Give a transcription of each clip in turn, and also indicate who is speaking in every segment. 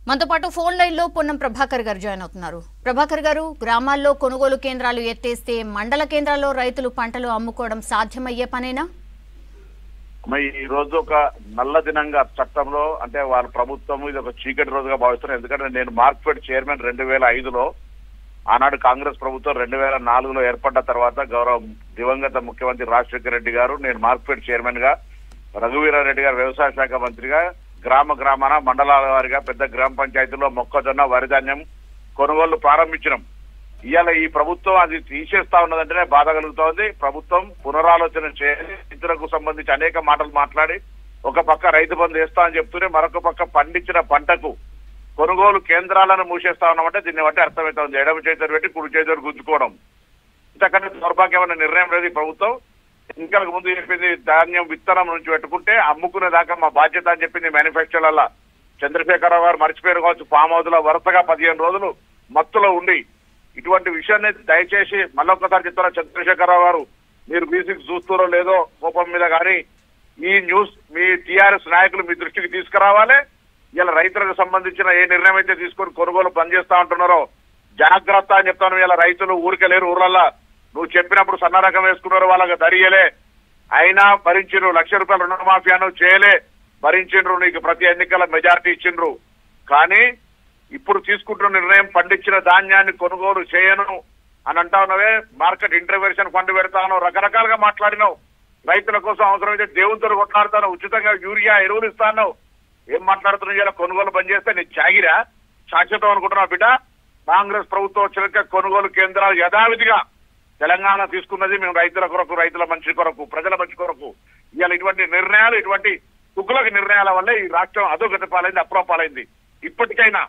Speaker 1: మనతో పాటు phone line లో పొన్నం ప్రభాకర్ గారు జాయిన్ అవుతున్నారు ప్రభాకర్ గారు గ్రామాల్లో కొనుగోలు కేంద్రాలు ఎత్తేస్తే మండల కేంద్రాల్లో రైతులు పంటలు అమ్ముకోవడం సాధ్యమయ్యే పనేనా
Speaker 2: మరి ఈ రోజు ఒక నల్ల దినంగా చట్టంలో అంటే వాళ్ళ ప్రభుత్వం ఇది ఒక చీకటి రోజుగా భావిస్తున్నాను ఎందుకంటే నేను మార్క్ఫెడ్ చైర్మన్ రెండు వేల ఐదులో ఆనాడు కాంగ్రెస్ ప్రభుత్వం రెండు వేల నాలుగులో ఏర్పడ్డ తర్వాత గౌరవ దివంగత ముఖ్యమంత్రి రాజశేఖర రెడ్డి గారు నేను మార్క్ఫెడ్ చైర్మన్ గా రఘువీరారెడ్డి గారు వ్యవసాయ శాఖ మంత్రిగా గ్రామ గ్రామాన మండలాల వారిగా పెద్ద గ్రామ పంచాయతీల్లో మొక్కజొన్న వరిధాన్యం కొనుగోళ్లు ప్రారంభించినాం ఇవాళ ఈ ప్రభుత్వం అది తీసేస్తా ఉన్నదంటేనే బాధ కలుగుతోంది ప్రభుత్వం పునరాలోచన చేయాలి రైతులకు సంబంధించి అనేక మాటలు మాట్లాడి ఒక పక్క రైతు బంధు వేస్తా అని చెప్తూనే మరొక పక్క పండించిన పంటకు కొనుగోలు కేంద్రాలను మూసేస్తా ఉన్నామంటే దీన్ని బట్టి అర్థమవుతుంది ఎడమ చేతులు పెట్టి కుడి చేతులు గుంజుకోవడం ఇంతకంటే దౌర్భాగ్యమైన నిర్ణయం లేదు ఈ ప్రభుత్వం ఎన్నికలకు ముందు చెప్పింది ధాన్యం విత్తనం నుంచి పెట్టుకుంటే అమ్ముకునే దాకా మా బాధ్యత అని చెప్పింది మేనిఫెస్టోలలో చంద్రశేఖరరావు గారు మర్చిపోయారు కావచ్చు ఫామ్ హౌస్ లో వరుసగా పదిహేను రోజులు మత్తులో ఉండి ఇటువంటి విషయాన్ని దయచేసి మళ్ళొక్కసారి చెప్తారా చంద్రశేఖరరావు గారు మీరు బీసీకి చూస్తారో లేదో కోపం మీద కానీ ఈ న్యూస్ మీ టీఆర్ఎస్ నాయకులు మీ దృష్టికి తీసుకురావాలి ఇలా రైతులకు సంబంధించిన ఏ నిర్ణయం అయితే తీసుకొని కొనుగోలు బంద్ చేస్తా ఉంటున్నారో జాగ్రత్త అని చెప్తాను ఇలా రైతులు ఊరికే లేరు ఊర్లల్లా నువ్వు చెప్పినప్పుడు సన్న రకం వేసుకున్నారు వాళ్ళకి దరియలే అయినా భరించిండ్రు లక్ష రూపాయల రుణమాఫియాను చేయలే భరించిండ్రు నీకు ప్రతి ఎన్నికల మెజారిటీ ఇచ్చిండ్రు కానీ ఇప్పుడు తీసుకుంటున్న నిర్ణయం పండించిన ధాన్యాన్ని కొనుగోలు చేయను అని అంటా ఉన్నవే మార్కెట్ ఇంటర్వెన్షన్ ఫండ్ పెడతాను రకరకాలుగా మాట్లాడినావు రైతుల కోసం అవసరమైతే దేవునితో కొట్లాడుతాను ఉచితంగా యూరియా ఎరువులు ఇస్తాను ఏం మాట్లాడుతున్నావు ఇలా కొనుగోలు బంద్ చేస్తే నీ చాగిరా శాశ్వతం అనుకుంటున్నావు బిడ్డ కాంగ్రెస్ ప్రభుత్వం వచ్చినాక కొనుగోలు కేంద్రాలు యథావిధిగా తెలంగాణ తీసుకున్నది మేము రైతుల కొరకు రైతుల మంచి కొరకు ప్రజల మంచి కొరకు ఇవాళ ఇటువంటి నిర్ణయాలు ఇటువంటి కుక్కులకు నిర్ణయాల వల్ల ఈ రాష్ట్రం అధోగతి పాలైంది అప్రపాలైంది ఇప్పటికైనా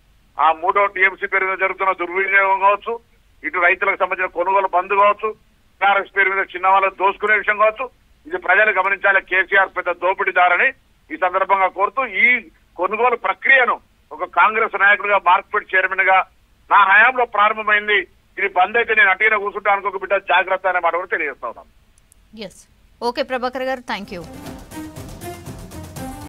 Speaker 2: ఆ మూడో టీఎంసీ పేరు మీద జరుగుతున్న దుర్వినియోగం కావచ్చు ఇటు రైతులకు సంబంధించిన కొనుగోలు బంద్ కావచ్చు టీఆర్ఎస్ పేరు మీద చిన్న వాళ్ళని దోసుకునే విషయం కావచ్చు ఇది ప్రజలు గమనించాలి కేసీఆర్ పెద్ద దోపిడీదారని ఈ సందర్భంగా కోరుతూ ఈ కొనుగోలు ప్రక్రియను ఒక కాంగ్రెస్ నాయకుడిగా మార్కెట్ చైర్మన్ గా నా హయాంలో ప్రారంభమైంది ఇది బంద్ అయితే నేను అటీన కూర్చుంటా అనుకోక బిడ్డ జాగ్రత్త అనే మాట కూడా తెలియజేస్తా ఉన్నాను
Speaker 1: ఎస్ ఓకే ప్రభాకర్ గారు థ్యాంక్ యూ